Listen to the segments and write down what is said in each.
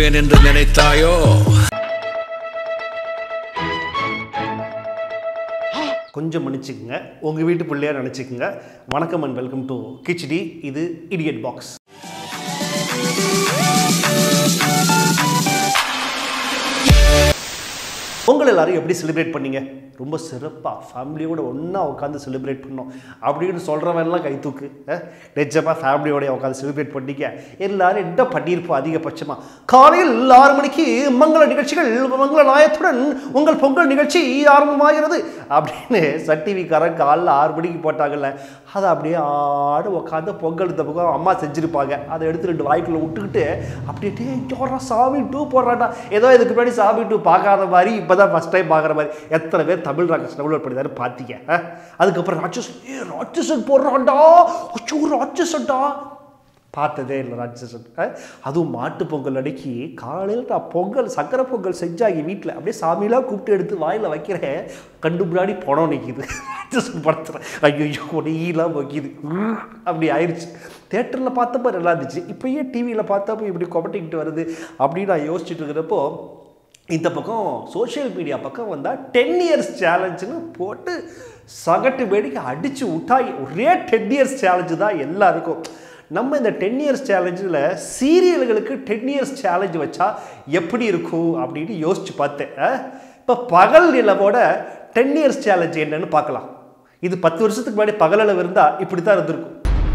விடுவேன் என்று நினைத்தாயோ கொஞ்சம் மன்னிச்சுக்குங்க உங்கள் வீட்டு பிள்ளையா நினச்சிக்கோங்க வணக்கம் அண்ட் வெல்கம் டு கிச்டி இது இடியட் பாக்ஸ் பொங்கல் எல்லாரும் எப்படி செலிப்ரேட் பண்ணீங்க ரொம்ப சிறப்பாக ஃபேமிலியோட ஒன்றா உட்காந்து செலிப்ரேட் பண்ணோம் அப்படின்னு சொல்கிறவன்லாம் கை தூக்கு அஹ், நிஜமா ஃபேமிலியோட உட்காந்து செலிப்ரேட் பண்ணிக்க எல்லாரும் என்ன பண்ணியிருப்போம் அதிகபட்சமாக காலையில் ஆறு மணிக்கு மங்கள நிகழ்ச்சிகள் மங்கள நாயத்துடன் உங்கள் பொங்கல் நிகழ்ச்சி ஆரம்பமாகிறது அப்படின்னு சன் டிவிக்காரன் காலைல ஆறு மணிக்கு போட்டாங்கல்ல அதை அப்படியே ஆடு உட்காந்து பொங்கல் இந்த பக்கம் அம்மா செஞ்சுருப்பாங்க அதை எடுத்து ரெண்டு வாய்க்குள்ள விட்டுக்கிட்டு அப்படியே டே ஜோரா சாமி டூ போடுறாடா ஏதோ இதுக்கு முன்னாடி சாமி டூ பார்க்காத மாதிரி இப்போ தான் ஃபஸ்ட் டைம் பார்க்குற மாதிரி எத்தனை பேர் தமிழ் ராக்கெட் டவுன்லோட் பண்ணிதாரு பார்த்தீங்க ஆ? அதுக்கப்புறம் ராட்சஸ் ஏ ராட்சசன் போடுறான்டா அச்சோ ராட்சசன்டா பார்த்ததே இல்லை ராட்சசன் ஆ? அதுவும் மாட்டு பொங்கல் அன்னைக்கு காலையில் நான் பொங்கல் சக்கரை பொங்கல் செஞ்சாங்க வீட்டில் அப்படியே சாமியெல்லாம் கூப்பிட்டு எடுத்து வாயில் வைக்கிறேன் கண்டு முன்னாடி பணம் நிற்கிது ராட்சசன் படத்தில் ஐயோ நெய்யெல்லாம் வைக்கிது உம், அப்படி ஆயிடுச்சு தேட்டரில் பார்த்தப்ப நல்லா இருந்துச்சு இப்போயே டிவியில் பார்த்தப்ப இப்படி கொமட்டிக்கிட்டு வருது அப்படின்னு நான் யோசிச்சுட்டு இருக்கிறப்போ இந்த பக்கம் சோஷியல் மீடியா பக்கம் வந்தால் டென் இயர்ஸ் சேலஞ்சுன்னு போட்டு சகட்டு வேடிக்கை அடித்து விட்டாய் ஒரே டென் இயர்ஸ் சேலஞ்சு தான் எல்லாருக்கும் நம்ம இந்த டென் இயர்ஸ் சேலஞ்சில் சீரியல்களுக்கு டென் இயர்ஸ் சேலஞ்ச் வச்சா எப்படி இருக்கும் அப்படின்னு யோசிச்சு பார்த்தேன் இப்போ பகல் நிலவோட டென் இயர்ஸ் சேலஞ்ச் என்னன்னு பார்க்கலாம் இது பத்து வருஷத்துக்கு முன்னாடி பகல் நிலவு இருந்தால் இப்படி தான் இருந்திருக்கும்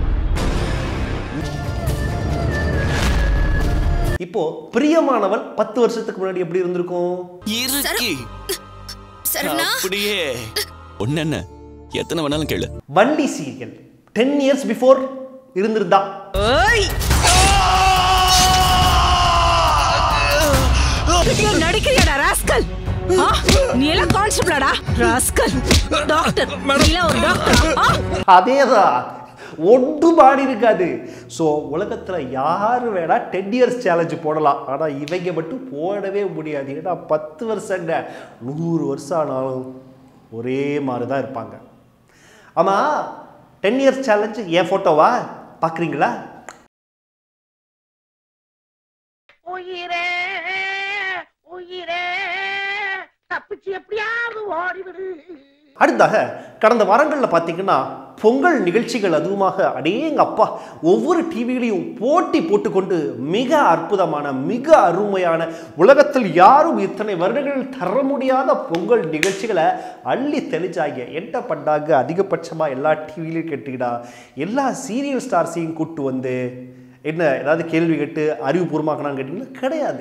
இப்போ பிரியமானவள் பத்து வருஷத்துக்கு முன்னாடி எப்படி இருந்திருக்கும் இருக்கு சரவணா அப்படியே ஒண்ணு என்ன எத்தனை வேணாலும் கேளு வண்டி சீரியல் டென் இயர்ஸ் பிஃபோர் இருந்திருந்தா நடிக்கிறியாடா ராஸ்கல் ஆ? நீ எல்லாம் கான்ஸ்டபிளாடா ராஸ்கல் டாக்டர் நீ எல்லாம் ஒரு டாக்டர் அதேதான் ஒன்று பாடி இருக்காது ஸோ உலகத்தில் யார் வேணா டென் இயர்ஸ் சேலஞ்சு போடலாம் ஆனால் இவங்க மட்டும் போடவே முடியாது ஏன்னா பத்து வருஷங்க நூறு வருஷம் ஆனாலும் ஒரே மாதிரி தான் இருப்பாங்க ஆமாம் டென் இயர்ஸ் சேலஞ்சு என் ஃபோட்டோவா பார்க்குறீங்களா உயிரே உயிரே தப்பிச்சு எப்படியாவது ஓடிவிடு அடுத்தாக கடந்த வாரங்களில் பார்த்தீங்கன்னா பொங்கல் நிகழ்ச்சிகள் அதுவுமாக அடேங்க அப்பா ஒவ்வொரு டிவிலையும் போட்டி போட்டுக்கொண்டு மிக அற்புதமான மிக அருமையான உலகத்தில் யாரும் இத்தனை வருடங்கள் தர முடியாத பொங்கல் நிகழ்ச்சிகளை அள்ளி தெளிச்சாங்க என்ன பண்ணாங்க அதிகபட்சமாக எல்லா டிவிலையும் கேட்டுக்கிட்டா எல்லா சீரியல் ஸ்டார்ஸையும் கூட்டு வந்து என்ன ஏதாவது கேள்வி கேட்டு அறிவுபூர்வமாக்கணும்னு கேட்டிங்கன்னா கிடையாது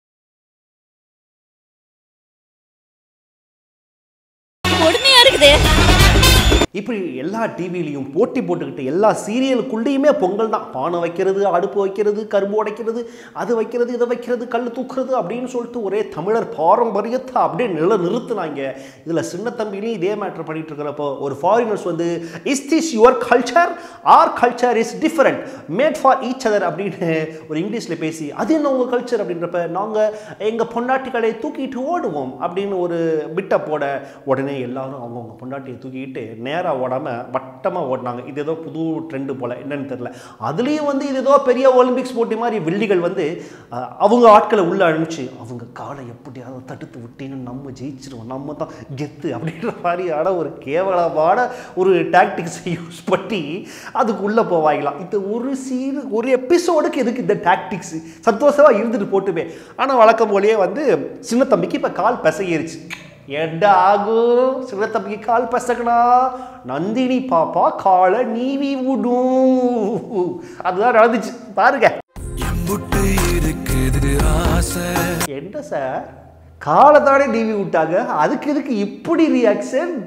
கொடுமையா இருக்குது இப்படி எல்லா டிவிலையும் போட்டி போட்டுக்கிட்டு எல்லா சீரியலுக்குள்ளேயுமே பொங்கல் தான் பானை வைக்கிறது அடுப்பு வைக்கிறது கரும்பு உடைக்கிறது அது வைக்கிறது இதை வைக்கிறது கல் தூக்குறது அப்படின்னு சொல்லிட்டு ஒரே தமிழர் பாரம்பரியத்தை அப்படியே நில நிறுத்துனாங்க இதில் சின்ன தம்பிலையும் இதே மேட்ரு பண்ணிட்டு இருக்கிறப்போ ஒரு ஃபாரினர்ஸ் வந்து is this your culture or culture is different made for each other அப்படின்னு ஒரு இங்கிலீஷில் பேசி அது என்ன உங்கள் கல்ச்சர் அப்படின்றப்ப நாங்கள் எங்கள் பொண்டாட்டிகளை தூக்கிட்டு ஓடுவோம் அப்படின்னு ஒரு பிட்டை போட உடனே எல்லாரும் அவங்கவுங்க பொண்டாட்டியை தூக்கிட்டு நேராக ஓடாமல் வட்டமாக ஓடினாங்க இது ஏதோ புது ட்ரெண்டு போல் என்னன்னு தெரில அதுலேயும் வந்து இது ஏதோ பெரிய ஒலிம்பிக்ஸ் போட்டி மாதிரி வெள்ளிகள் வந்து அஹ், அவங்க ஆட்களை உள்ளே அனுப்பிச்சு அவங்க காலை எப்படியாவது தடுத்து விட்டீங்கன்னு நம்ம ஜெயிச்சிருவோம் நம்ம தான் கெத்து அப்படின்ற மாதிரியான ஒரு கேவலமான ஒரு டாக்டிக்ஸை யூஸ் பண்ணி அதுக்குள்ளே போவாங்களாம் இந்த ஒரு சீன் ஒரு எபிசோடுக்கு எதுக்கு இந்த டாக்டிக்ஸ் சந்தோஷமாக இருந்துட்டு போட்டுமே ஆனால் வழக்கம் போலயே வந்து சின்ன தம்பிக்கு இப்போ கால் பிசையிருச்சு என்ன ஆகும் சின்ன தம்பிக்கு கால் பிசக்கனா நந்தினி பாப்பா காலை நீவி விடும் அதுதான் நடந்துச்சு பாருங்க எம்புட்டு இருக்குது ஆசை என்ன சார் காலை தானே நீவி விட்டாங்க அதுக்கு இதுக்கு இப்படி ரியாக்ஷன்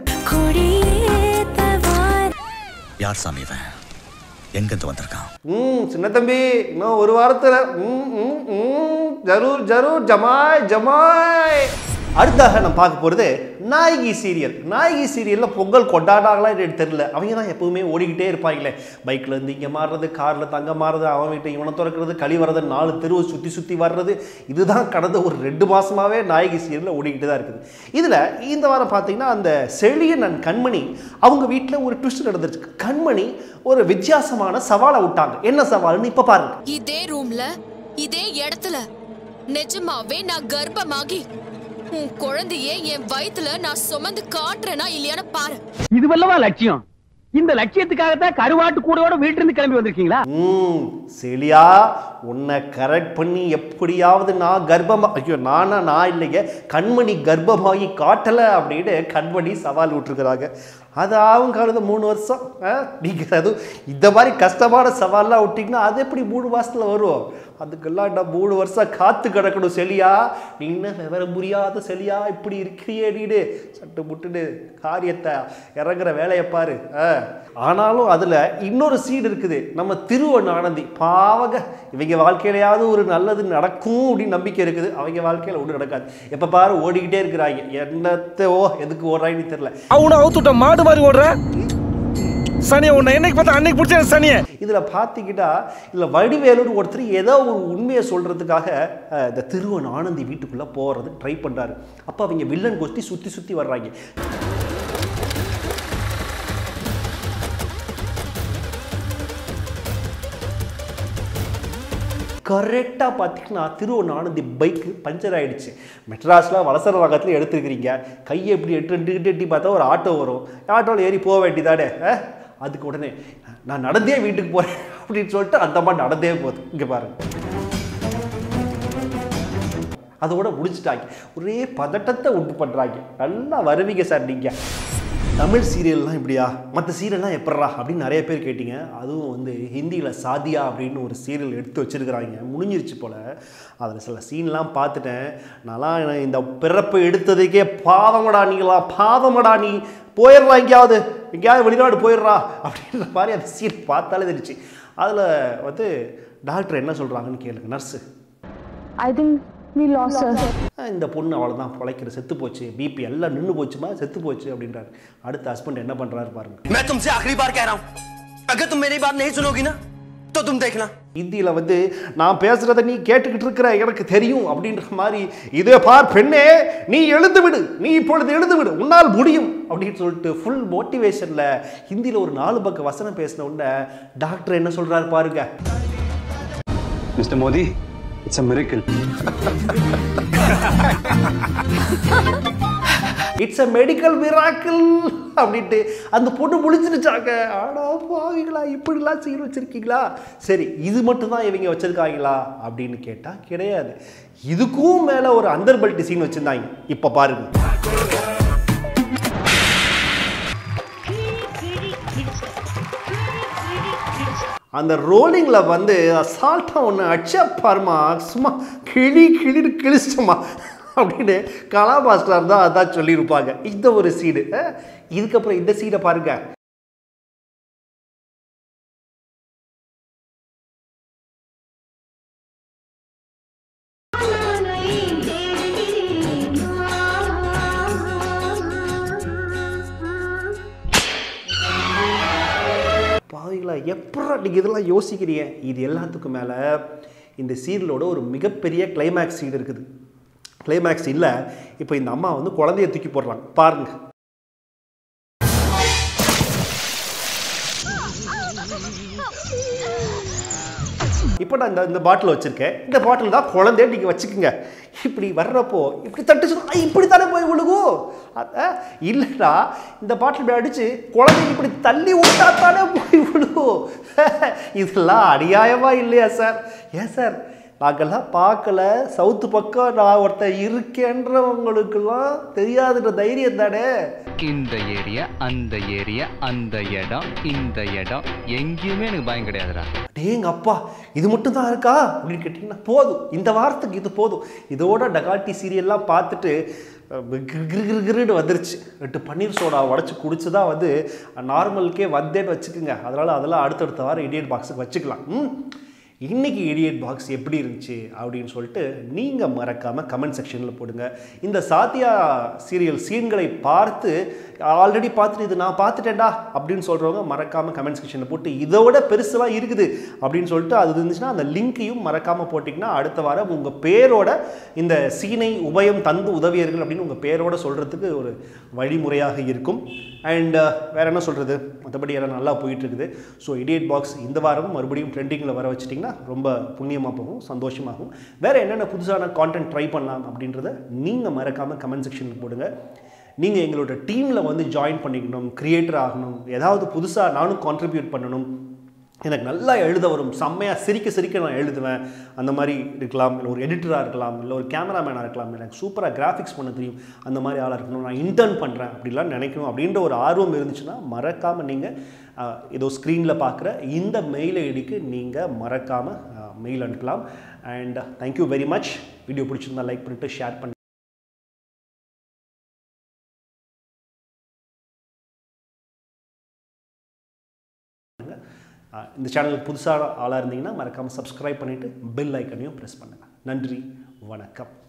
யார் சாமி இவன் எங்கிருந்து வந்திருக்கான் ம் சின்ன தம்பி இன்னும் ஒரு வாரத்தில் ம் ம் ம் ஜரூர் ஜரூர் ஜமாய் ஜமாய் அடுத்தாக நம்ம பார்க்க போகிறது நாயகி சீரியல் நாயகி சீரியலில் பொங்கல் கொண்டாடாங்களா எனக்கு தெரியல அவங்க தான் எப்பவுமே ஓடிக்கிட்டே இருப்பாங்களே பைக்கில் இருந்து இங்கே மாறுறது காரில் தங்க மாறுறது அவன் வீட்டை இவனை திறக்கிறது களி வர்றது நாலு தெருவை சுற்றி சுற்றி வர்றது இதுதான் கடந்த ஒரு ரெண்டு மாதமாகவே நாயகி சீரியலில் ஓடிக்கிட்டு தான் இருக்குது இதில் இந்த வாரம் பார்த்தீங்கன்னா அந்த செழியன் அண்ட் கண்மணி அவங்க வீட்டில் ஒரு ட்விஸ்ட் நடந்துருச்சு கண்மணி ஒரு வித்தியாசமான சவாலை விட்டாங்க என்ன சவால்னு இப்போ பாருங்க இதே ரூம்ல இதே இடத்துல நிஜமாவே நான் கர்ப்பமாகி உன் குழந்தைய என் வயித்துல நான் சுமந்து காட்டுறேனா இல்லையான்னு பாரு இதுவல்லவா லட்சியம் இந்த லட்சியத்துக்காகத்தான் கருவாட்டு கூடோட வீட்டுல இருந்து கிளம்பி வந்திருக்கீங்களா ம் செலியா உன்னை கரெக்ட் பண்ணி எப்படியாவது நான் கர்ப்பமா ஐயோ நானா நான் இல்லைங்க கண்மணி கர்ப்பமாகி காட்டலை அப்படின்னு கண்மணி சவால் விட்டுருக்குறாங்க அது ஆகும் காலத்து மூணு வருஷம் ஆ? நீங்க அதுவும் இந்த மாதிரி கஷ்டமான சவால்லாம் விட்டிங்கன்னா அது எப்படி மூணு மாசத்துல வரும் அதுக்கெல்லாம் நான் மூணு வருஷம் காத்து கிடக்கணும் செலியா நீ என்ன விவரம் புரியாத செலியா இப்படி இருக்கிறியே நீடு சட்டு முட்டுன்னு காரியத்தை இறங்குற வேலையை பாரு ஆ. ஆனாலும் அதுல இன்னொரு சீடு இருக்குது நம்ம திருவன் ஆனந்தி பாவக இவங்க வாழ்க்கையிலையாவது ஒரு நல்லது நடக்கும் அப்படின்னு நம்பிக்கை இருக்குது அவங்க வாழ்க்கையில ஒன்றும் நடக்காது எப்ப பாரு ஓடிக்கிட்டே இருக்கிறாங்க என்னத்தோ எதுக்கு ஓடுறாங்கன்னு தெரியல அவனை அவுத்துட்ட மாடு மாதிரி ஓடுற சனியை உன்னை என்னைக்கு பார்த்தா அன்னைக்கு பிடிச்ச சனியை இதுல பார்த்திக்கிட்டா இதுல வடிவேலுன்னு ஒருத்தர் ஏதோ ஒரு உண்மையை சொல்றதுக்காக அஹ், இந்த திருவன் ஆனந்தி வீட்டுக்குள்ள போறது ட்ரை பண்றாரு அப்ப அவங்க வில்லன் கோஷ்டி சுத்தி சுத்தி வர்றாங்க கரெக்டாக பார்த்தீங்கன்னா திருவண்ண ஆனந்தி பைக்கு பஞ்சர் ஆயிடுச்சு மெட்ராஸில் வலசர ரகத்தில் எடுத்துருக்கிறீங்க கையை எப்படி எட்டு எட்டு எட்டு எட்டி பார்த்தா ஒரு ஆட்டோ வரும் ஆட்டோவில் ஏறி போக வேண்டியதானே அஹ்? அதுக்கு உடனே நான் நடந்தே வீட்டுக்கு போகிறேன் அப்படின்னு சொல்லிட்டு அந்த மாதிரி நடந்தே போகுது இங்கே பாருங்க அதோட முடிச்சிட்டாங்க ஒரே பதட்டத்தை உண்டு பண்ணுறாங்க நல்லா வருவீங்க சார் நீங்கள் தமிழ் சீரியல்லாம் இப்படியா மற்ற சீரியல்லாம் எப்பட்றா அப்படின்னு நிறைய பேர் கேட்டிங்க அதுவும் வந்து ஹிந்தியில் சாதியா அப்படின்னு ஒரு சீரியல் எடுத்து வச்சிருக்கிறாங்க முடிஞ்சிருச்சு போல் அதில் சில சீன்லாம் பார்த்துட்டேன் நல்லா இந்த பிறப்பை எடுத்ததுக்கே பாவமடா நீங்களா பாவமடா நீ போயிடுறா எங்கேயாவது எங்கேயாவது வெளிநாடு போயிடுறா அப்படின்ற மாதிரி அந்த சீன் பார்த்தாலே தெரிஞ்சு அதில் வந்து டாக்டர் என்ன சொல்கிறாங்கன்னு கேளுங்க nurse I think we lost her. இந்த பொண்ணு அவ்வளோதான் பிழைக்கிற செத்து போச்சு பிபி எல்லாம் நின்று போச்சுமா செத்து போச்சு அப்படின்றாரு அடுத்த ஹஸ்பண்ட் என்ன பண்ணுறாரு பாருங்க मैं तुमसे आखिरी बार कह रहा हूँ अगर तुम मेरी बात नहीं सुनोगी ना तो तुम देखना ஹிந்தியில் வந்து நான் பேசுகிறத நீ கேட்டுக்கிட்டு இருக்கிற எனக்கு தெரியும் அப்படின்ற மாதிரி இதே பார் பெண்ணே நீ எழுந்து விடு நீ இப்பொழுது எழுந்து விடு உன்னால் முடியும் அப்படின்னு சொல்லிட்டு ஃபுல் மோட்டிவேஷனில் ஹிந்தியில் ஒரு நாலு பக்கம் வசனம் பேசின உடனே டாக்டர் என்ன சொல்கிறாரு பாருங்க Mr. Modi, it's a miracle. It's a medical miracle அப்படின்ட்டு அந்த பொண்ணு முழிச்சிருச்சாங்க ஆடா பாவிங்களா இப்படிலாம் செய்ய வச்சிருக்கீங்களா சரி இது மட்டும்தான் இவங்க வச்சிருக்காங்களா அப்படின்னு கேட்டால் கிடையாது இதுக்கும் மேலே ஒரு அந்தர்பல்ட்டி சீன் வச்சுருந்தாங்க இப்போ பாருங்க அந்த ரோலிங்கில் வந்து அசால்ட்டாக ஒன்று அடிச்சா பாருமா சும்மா கிளி கிளின்னு கிழிச்சிட்டோமா அப்படின்னு கலா மாஸ்டர் தான் அதான் சொல்லியிருப்பாங்க இந்த ஒரு சீடு அஹ், இதுக்கப்புறம் இந்த சீடை பாருங்க பாவிங்களா எப்படா நீங்கள் இதெல்லாம் யோசிக்கிறீங்க இது எல்லாத்துக்கும் மேலே இந்த சீரியலோட ஒரு மிகப்பெரிய கிளைமேக்ஸ் சீன் இருக்குது கிளைமேக்ஸ் இல்லை இப்போ இந்த அம்மா வந்து குழந்தைய தூக்கி போடுறாங்க பாருங்க இப்போ நான் இந்த இந்த பாட்டில் வச்சுருக்கேன் இந்த பாட்டில் தான் குழந்தைய நீங்கள் வச்சுக்கோங்க இப்படி வர்றப்போ இப்படி தட்டுச்சு "ஐ, இப்படி தானே போய் விழுகும் அத இல்லைடா இந்த பாட்டில் இப்படி அடித்து குழந்தைய இப்படி தள்ளி விட்டா தானே போய் விழுகும் இதெல்லாம் அநியாயமா இல்லையா சார் ஏன் சார் நாங்கள்லாம் பார்க்கல சவுத்து பக்கம் நான் ஒருத்தன் இருக்கேன்றவங்களுக்கெல்லாம் தெரியாதுன்ற தைரியம் தானே இந்த ஏரியா அந்த ஏரியா அந்த இடம் இந்த இடம் எங்கேயுமே எனக்கு பயம் கிடையாதுடா டேங்க அப்பா இது மட்டும் தான் இருக்கா அப்படின்னு கேட்டிங்கன்னா போதும் இந்த வாரத்துக்கு இது போதும் இதோட டகாட்டி சீரியல்லாம் பார்த்துட்டு அஹ், கிரு கிரு கிரு கிருன்னு வந்துருச்சு ரெண்டு பன்னீர் சோடா உடச்சி குடிச்சு தான் வந்து நார்மலுக்கே வந்தேன்னு வச்சுக்கோங்க அதனால் அதெல்லாம் அடுத்தடுத்த வாரம் இடியட் பாக்ஸுக்கு வச்சுக்கலாம் ம் இன்னைக்கு இடியட் பாக்ஸ் எப்படி இருந்துச்சு அப்படின்னு சொல்லிட்டு நீங்கள் மறக்காமல் கமெண்ட் செக்ஷனில் போடுங்க இந்த சாத்தியா சீரியல் சீன்களை பார்த்து ஆல்ரெடி பார்த்துட்டு இது நான் பார்த்துட்டேன்டா அப்படின்னு சொல்கிறவங்க மறக்காமல் கமெண்ட் செக்ஷனில் போட்டு இதோட பெருசுலாம் இருக்குது அப்படின்னு சொல்லிட்டு அது இருந்துச்சுன்னா அந்த லிங்க்கையும் மறக்காமல் போட்டிங்கன்னா அடுத்த வாரம் உங்கள் பேரோட இந்த சீனை உபயம் தந்து உதவியர்கள் அப்படின்னு உங்கள் பேரோட சொல்கிறதுக்கு ஒரு வழிமுறையாக இருக்கும் அண்ட் வேறு என்ன சொல்கிறது மற்றபடி எல்லாம் நல்லா போயிட்டுருக்குது ஸோ இடியட் பாக்ஸ் இந்த வாரம் மறுபடியும் ட்ரெண்டிங்கில் வர வச்சிட்டிங்கன்னா ரொம்ப புண்ணியமாக போகும் சந்தோஷமாகும் வேறு என்னென்ன புதுசான கான்டென்ட் ட்ரை பண்ணலாம் அப்படின்றத நீங்கள் மறக்காமல் கமெண்ட் செக்ஷனில் போடுங்க நீங்கள் எங்களோட டீமில் வந்து ஜாயின் பண்ணிக்கணும் கிரியேட்டர் ஆகணும் ஏதாவது புதுசாக நானும் கான்ட்ரிபியூட் பண்ணணும் எனக்கு நல்லா எழுத வரும் செம்மையாக சிரிக்க சிரிக்க நான் எழுதுவேன் அந்த மாதிரி இருக்கலாம் இல்லை ஒரு எடிட்டராக இருக்கலாம் இல்லை ஒரு கேமராமேனாக இருக்கலாம் எனக்கு சூப்பராக கிராஃபிக்ஸ் பண்ண தெரியும் அந்த மாதிரி ஆளாக இருக்கணும் நான் இன்டர்ன் பண்ணுறேன் அப்படிலாம் நினைக்கணும் அப்படின்ற ஒரு ஆர்வம் இருந்துச்சுன்னா மறக்காமல் நீங்கள் ஏதோ ஸ்க்ரீனில் பார்க்குற இந்த மெயில் ஐடிக்கு நீங்கள் மறக்காமல் மெயில் அனுப்பலாம் and thank you very much video பிடிச்சிருந்தா லைக் பண்ணிவிட்டு ஷேர் பண்ணி அஹ் இந்த சேனலுக்கு புதுசாக ஆளாக இருந்தீங்கன்னா மறக்காமல் சப்ஸ்கிரைப் பண்ணிவிட்டு பெல் ஐக்கனையும் ப்ரெஸ் பண்ணுங்கள் நன்றி வணக்கம்